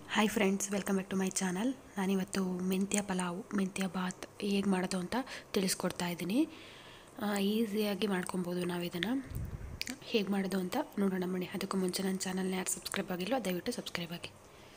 hi friends welcome back to my channel ನಾನಿವತ್ತು ಮೆಂತ್ಯ ಪಲಾವ್ ಮೆಂತ್ಯ ಬಾತ್ ಹೇಗೆ ಮಾಡೋದು ಅಂತ ತಿಳಿಸ್ಕೊಡ್ತಾ ಇದ್ದೀನಿ ಈಸಿಯಾಗಿ ಮಾಡ್ಕೊಬೋದು ನಾವು ಇದನ್ನು ಹೇಗೆ ಮಾಡೋದು ಅಂತ ನೋಡೋಣ ಬನ್ನಿ ಅದಕ್ಕೂ ಮುಂಚೆ ನನ್ನ ಚಾನಲ್ನ ಯಾರು ಸಬ್ಸ್ಕ್ರೈಬ್ ಆಗಿಲ್ವೋ ದಯವಿಟ್ಟು ಸಬ್ಸ್ಕ್ರೈಬ್ ಆಗಿ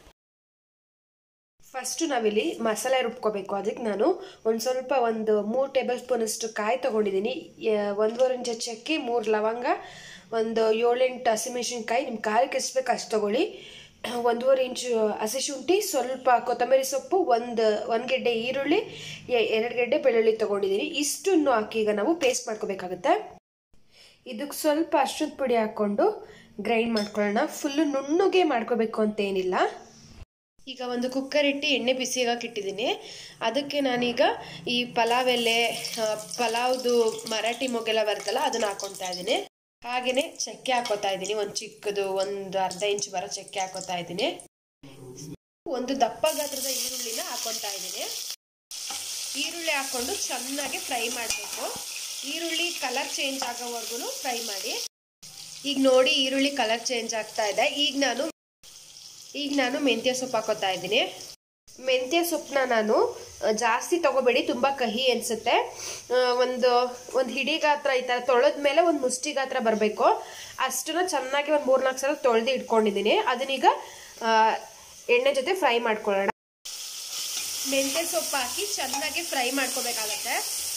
ಫಸ್ಟು ನಾವಿಲ್ಲಿ ಮಸಾಲೆ ರುಬ್ಕೋಬೇಕು ಅದಕ್ಕೆ ನಾನು ಒಂದು ಸ್ವಲ್ಪ ಒಂದು ಮೂರು ಟೇಬಲ್ ಸ್ಪೂನಷ್ಟು ಕಾಯಿ ತೊಗೊಂಡಿದ್ದೀನಿ ಒಂದೂವರೆ ಇಂಚು ಚಕ್ಕೆ ಮೂರು ಲವಂಗ ಒಂದು ಏಳೆಂಟು ಹಸಿಮೆಣಸಿನ್ಕಾಯಿ ನಿಮ್ಮ ಖಾರಕ್ಕೆ ಎಷ್ಟು ಬೇಕು ಅಷ್ಟು ತೊಗೊಳ್ಳಿ ಒಂದೂವರೆ ಇಂಚು ಹಸಿ ಶುಂಠಿ ಸ್ವಲ್ಪ ಕೊತ್ತಂಬರಿ ಸೊಪ್ಪು ಒಂದು ಒಂದು ಗೆಡ್ಡೆ ಈರುಳ್ಳಿ ಎ- ಎರಡು ಗೆಡ್ಡೆ ಬೆಳ್ಳುಳ್ಳಿ ತೊಗೊಂಡಿದ್ದೀನಿ ಇಷ್ಟನ್ನು ಹಾಕಿ ಈಗ ನಾವು ಪೇಸ್ಟ್ ಮಾಡ್ಕೋಬೇಕಾಗುತ್ತೆ ಇದಕ್ಕೆ ಸ್ವಲ್ಪ ಅಷ್ಟದ ಪುಡಿ ಹಾಕ್ಕೊಂಡು ಗ್ರೈಂಡ್ ಮಾಡ್ಕೊಳ್ಳೋಣ ಫುಲ್ಲು ನುಣ್ಣಗೆ ಮಾಡ್ಕೋಬೇಕು ಅಂತ ಏನಿಲ್ಲ ಈಗ ಒಂದು ಕುಕ್ಕರ್ ಇಟ್ಟು ಎಣ್ಣೆ ಬಿಸಿಯಾಗಕ್ಕೆ ಇಟ್ಟಿದ್ದೀನಿ ಅದಕ್ಕೆ ನಾನೀಗ ಈ ಪಲಾವ್ ಎಲೆ ಆ, ಪಲಾವ್ದು ಮರಾಠಿ ಮೊಗ್ಗೆಲ್ಲ ಬರುತ್ತಲ್ಲ ಅದನ್ನ ಹಾಕೊತಾ ಇದ್ದೀನಿ ಹಾಗೆಯೇ ಚಕ್ಕೆ ಹಾಕೋತಾ ಇದ್ದೀನಿ ಒಂದು ಚಿಕ್ಕದು ಒಂದು ಅರ್ಧ ಇಂಚ್ ಬರೋ ಚಕ್ಕೆ ಹಾಕೋತಾ ಇದ್ದೀನಿ ಒಂದು ದಪ್ಪ ಗಾತ್ರದ ಈರುಳ್ಳಿನ ಹಾಕೊತಾ ಇದ್ದೀನಿ ಈರುಳ್ಳಿ ಹಾಕೊಂಡು ಚೆನ್ನಾಗಿ ಫ್ರೈ ಮಾಡಬೇಕು ಈರುಳ್ಳಿ ಕಲರ್ ಚೇಂಜ್ ಆಗೋವರೆಗೂ ಫ್ರೈ ಮಾಡಿ ಈಗ ನೋಡಿ ಈರುಳ್ಳಿ ಕಲರ್ ಚೇಂಜ್ ಆಗ್ತಾ ಇದೆ ಈಗ ನಾನು ಈಗ ನಾನು ಮೆಂತ್ಯ ಸೊಪ್ಪು ಹಾಕೋತಾ ಇದ್ದೀನಿ ಮೆಂತ್ಯ ಸೊಪ್ಪನ್ನ ನಾನು ಆ, ಜಾಸ್ತಿ ತಗೋಬೇಡಿ ತುಂಬ ಕಹಿ ಅನಿಸುತ್ತೆ ಒಂದು ಒಂದು ಹಿಡಿ ಗಾತ್ರ ಈ ಥರ ತೊಳೆದ ಮೇಲೆ ಒಂದು ಮುಷ್ಟಿ ಗಾತ್ರ ಬರಬೇಕು ಅಷ್ಟನ್ನ ಚೆನ್ನಾಗಿ ಒಂದು ಮೂರ್ನಾಲ್ಕು ಸಲ ತೊಳೆದು ಇಟ್ಕೊಂಡಿದ್ದೀನಿ ಅದನ್ನೀಗ ಆ, ಎಣ್ಣೆ ಜೊತೆ ಫ್ರೈ ಮಾಡ್ಕೊಳ್ಳೋಣ ಮೆಂತ್ಯ ಸೊಪ್ಪು ಹಾಕಿ ಚೆನ್ನಾಗಿ ಫ್ರೈ ಮಾಡ್ಕೋಬೇಕಾಗತ್ತೆ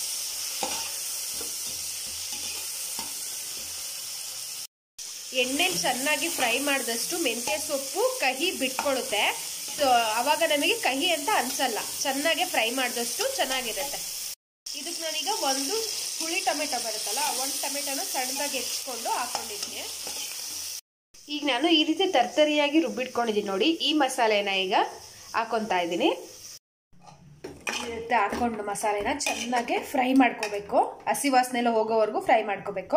ಎಣ್ಣೆ ಚೆನ್ನಾಗಿ ಫ್ರೈ ಮಾಡಿದಷ್ಟು ಮೆಂತ್ಯ ಸೊಪ್ಪು ಕಹಿ ಬಿಟ್ಕೊಳ್ಳುತ್ತೆ ಸೊ ಅವಾಗ ನಮಗೆ ಕಹಿ ಅಂತ ಅನ್ಸಲ್ಲ ಚೆನ್ನಾಗಿ ಫ್ರೈ ಮಾಡಿದಷ್ಟು ಚೆನ್ನಾಗಿರುತ್ತೆ ಇದಕ್ಕೆ ನಾನೀಗ ಒಂದು ಹುಳಿ ಟೊಮೆಟೊ ಬರುತ್ತಲ್ಲ ಒಂದು ಟೊಮೆಟೊನ ಸಣ್ಣದಾಗಿ ಹೆಚ್ಕೊಂಡು ಹಾಕೊಂಡಿದ್ದೀನಿ ಈಗ ನಾನು ಈ ರೀತಿ ತರ್ತರಿಯಾಗಿ ರುಬ್ಬಿಟ್ಕೊಂಡಿದ್ದೀನಿ ನೋಡಿ ಈ ಮಸಾಲೆನ ಈಗ ಹಾಕೊತಾ ಇದ್ದೀನಿ ಈ ರೀತಿ ಹಾಕೊಂಡು ಮಸಾಲೆನ ಚೆನ್ನಾಗಿ ಫ್ರೈ ಮಾಡ್ಕೋಬೇಕು ಹಸಿ ವಾಸನೆ ಎಲ್ಲ ಹೋಗೋವರೆಗೂ ಫ್ರೈ ಮಾಡ್ಕೋಬೇಕು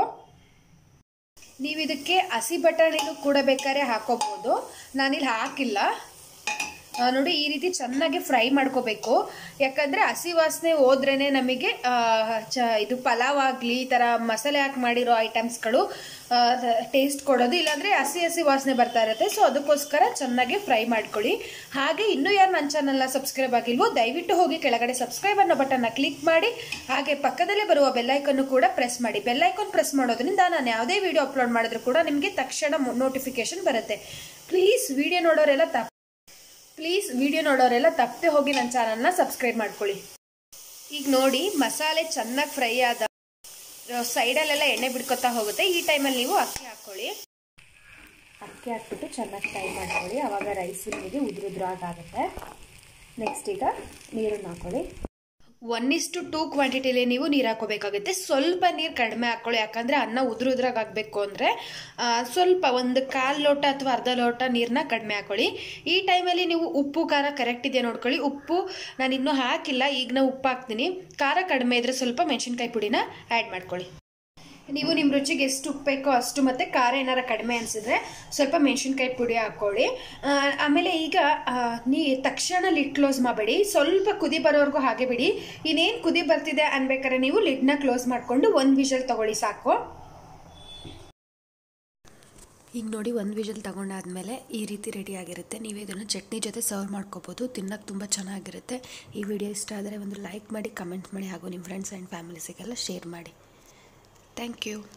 ನೀವು ಇದಕ್ಕೆ ಹಸಿ ಬಟಾಣಿನೂ ಕೂಡ ಬೇಕಾದ್ರೆ ಹಾಕೋಬಹುದು ನಾನಿಲ್ಲಿ ಹಾಕಿಲ್ಲ ಆ, ನೋಡಿ ಈ ರೀತಿ ಚೆನ್ನಾಗಿ ಫ್ರೈ ಮಾಡ್ಕೋಬೇಕು ಯಾಕಂದ್ರೆ ಹಸಿ ವಾಸನೆ ಹೋದ್ರೇನೆ ನಮಗೆ ಆ, ಚ ಇದು ಪಲಾವ್ ಆಗಲಿ ಈ ಥರ ಮಸಾಲೆ ಹಾಕಿ ಮಾಡಿರೋ ಐಟಮ್ಸ್ಗಳು ಟೇಸ್ಟ್ ಕೊಡೋದು ಇಲ್ಲಾಂದ್ರೆ ಹಸಿ ಹಸಿ ವಾಸನೆ ಬರ್ತಾ ಇರುತ್ತೆ ಸೊ ಅದಕ್ಕೋಸ್ಕರ ಚೆನ್ನಾಗಿ ಫ್ರೈ ಮಾಡ್ಕೊಳ್ಳಿ ಹಾಗೆ ಇನ್ನೂ ಯಾರು ನನ್ನ ಚಾನಲ್ನ ಸಬ್ಸ್ಕ್ರೈಬ್ ಆಗಿಲ್ವೋ ದಯವಿಟ್ಟು ಹೋಗಿ ಕೆಳಗಡೆ ಸಬ್ಸ್ಕ್ರೈಬ್ ಅನ್ನೋ ಬಟನ್ನ ಕ್ಲಿಕ್ ಮಾಡಿ ಹಾಗೆ ಪಕ್ಕದಲ್ಲೇ ಬರುವ ಬೆಲ್ಲೈಕನ್ನು ಕೂಡ ಪ್ರೆಸ್ ಮಾಡಿ ಬೆಲ್ಲೈಕನ್ ಪ್ರೆಸ್ ಮಾಡೋದ್ರಿಂದ ನಾನು ಯಾವುದೇ ವಿಡಿಯೋ ಅಪ್ಲೋಡ್ ಮಾಡಿದ್ರು ಕೂಡ ನಿಮಗೆ ತಕ್ಷಣ ನೋಟಿಫಿಕೇಶನ್ ಬರುತ್ತೆ ಪ್ಲೀಸ್ ವಿಡಿಯೋ ನೋಡೋರೆಲ್ಲ ತಪ್ಪು ಪ್ಲೀಸ್ ವಿಡಿಯೋ ನೋಡೋರೆಲ್ಲ ತಪ್ಪದೆ ಹೋಗಿ ನನ್ನ ಚಾನಲ್ನ ಸಬ್ಸ್ಕ್ರೈಬ್ ಮಾಡ್ಕೊಳ್ಳಿ ಈಗ ನೋಡಿ ಮಸಾಲೆ ಚೆನ್ನಾಗಿ ಫ್ರೈ ಆದ ಸೈಡಲ್ಲೆಲ್ಲ ಎಣ್ಣೆ ಬಿಡ್ಕೊತಾ ಹೋಗುತ್ತೆ ಈ ಟೈಮಲ್ಲಿ ನೀವು ಅಕ್ಕಿ ಹಾಕ್ಕೊಳ್ಳಿ ಅಕ್ಕಿ ಹಾಕ್ಬಿಟ್ಟು ಚೆನ್ನಾಗಿ ಫ್ರೈ ಮಾಡ್ಕೊಳ್ಳಿ ಆವಾಗ ರೈಸ್ ನಿಮಗೆ ಉದುರುದ್ರಾಗುತ್ತೆ ನೆಕ್ಸ್ಟ್ ಈಗ ನೀರನ್ನು ಹಾಕೊಳ್ಳಿ ಒನ್ ಇಸ್ಟು ಟೂ ಕ್ವಾಂಟಿಟಿಲಿ ನೀವು ನೀರು ಹಾಕೋಬೇಕಾಗುತ್ತೆ ಸ್ವಲ್ಪ ನೀರು ಕಡಿಮೆ ಹಾಕ್ಕೊಳ್ಳಿ ಯಾಕಂದರೆ ಅನ್ನ ಉದುರು ಉದ್ರಾಗ ಆಗಬೇಕು ಅಂದರೆ ಸ್ವಲ್ಪ ಒಂದು ಕಾಲು ಲೋಟ ಅಥವಾ ಅರ್ಧ ಲೋಟ ನೀರನ್ನ ಕಡಿಮೆ ಹಾಕೊಳ್ಳಿ ಈ ಟೈಮಲ್ಲಿ ನೀವು ಉಪ್ಪು ಖಾರ ಕರೆಕ್ಟ್ ಇದೆಯಾ ನೋಡ್ಕೊಳ್ಳಿ ಉಪ್ಪು ನಾನು ಇನ್ನೂ ಹಾಕಿಲ್ಲ ಈಗ ನಾ ಉಪ್ಪು ಹಾಕ್ತೀನಿ ಖಾರ ಕಡಿಮೆ ಇದ್ರೆ ಸ್ವಲ್ಪ ಮೆಣಸಿನ್ಕಾಯಿ ಪುಡಿನ ಆ್ಯಡ್ ಮಾಡ್ಕೊಳ್ಳಿ ನೀವು ನಿಮ್ಮ ರುಚಿಗೆ ಎಷ್ಟು ಉಪ್ಪು ಬೇಕೋ ಅಷ್ಟು ಮತ್ತೆ ಖಾರ ಏನಾರ ಕಡಿಮೆ ಅನಿಸಿದ್ರೆ ಸ್ವಲ್ಪ ಮೆಣಸಿನ್ಕಾಯಿ ಪುಡಿ ಹಾಕ್ಕೊಳ್ಳಿ ಆ, ಆಮೇಲೆ ಈಗ ಆ, ನೀ ತಕ್ಷಣ ಲಿಡ್ ಕ್ಲೋಸ್ ಮಾಡಬೇಡಿ ಸ್ವಲ್ಪ ಕುದಿ ಬರೋವರೆಗೂ ಹಾಗೆ ಬಿಡಿ ಇನ್ನೇನು ಕುದಿ ಬರ್ತಿದೆ ಅನ್ಬೇಕಾದ್ರೆ ನೀವು ಲಿಡ್ನ ಕ್ಲೋಸ್ ಮಾಡಿಕೊಂಡು ಒಂದು ವಿಷಲ್ ತಗೊಳ್ಳಿ ಸಾಕು ಈಗ ನೋಡಿ ಒಂದು ವಿಷಲ್ ತಗೊಂಡಾದ್ಮೇಲೆ ಈ ರೀತಿ ರೆಡಿ ಆಗಿರುತ್ತೆ ನೀವು ಇದನ್ನು ಚಟ್ನಿ ಜೊತೆ ಸರ್ವ್ ಮಾಡ್ಕೋಬೋದು ತಿನ್ನೋಕ್ಕೆ ತುಂಬ ಚೆನ್ನಾಗಿರುತ್ತೆ ಈ ವಿಡಿಯೋ ಇಷ್ಟ ಆದರೆ ಒಂದು ಲೈಕ್ ಮಾಡಿ ಕಮೆಂಟ್ ಮಾಡಿ ಹಾಗೂ ನಿಮ್ಮ ಫ್ರೆಂಡ್ಸ್ ಆ್ಯಂಡ್ ಫ್ಯಾಮಿಲೀಸಿಗೆಲ್ಲ ಶೇರ್ ಮಾಡಿ ಥ್ಯಾಂಕ್ ಯು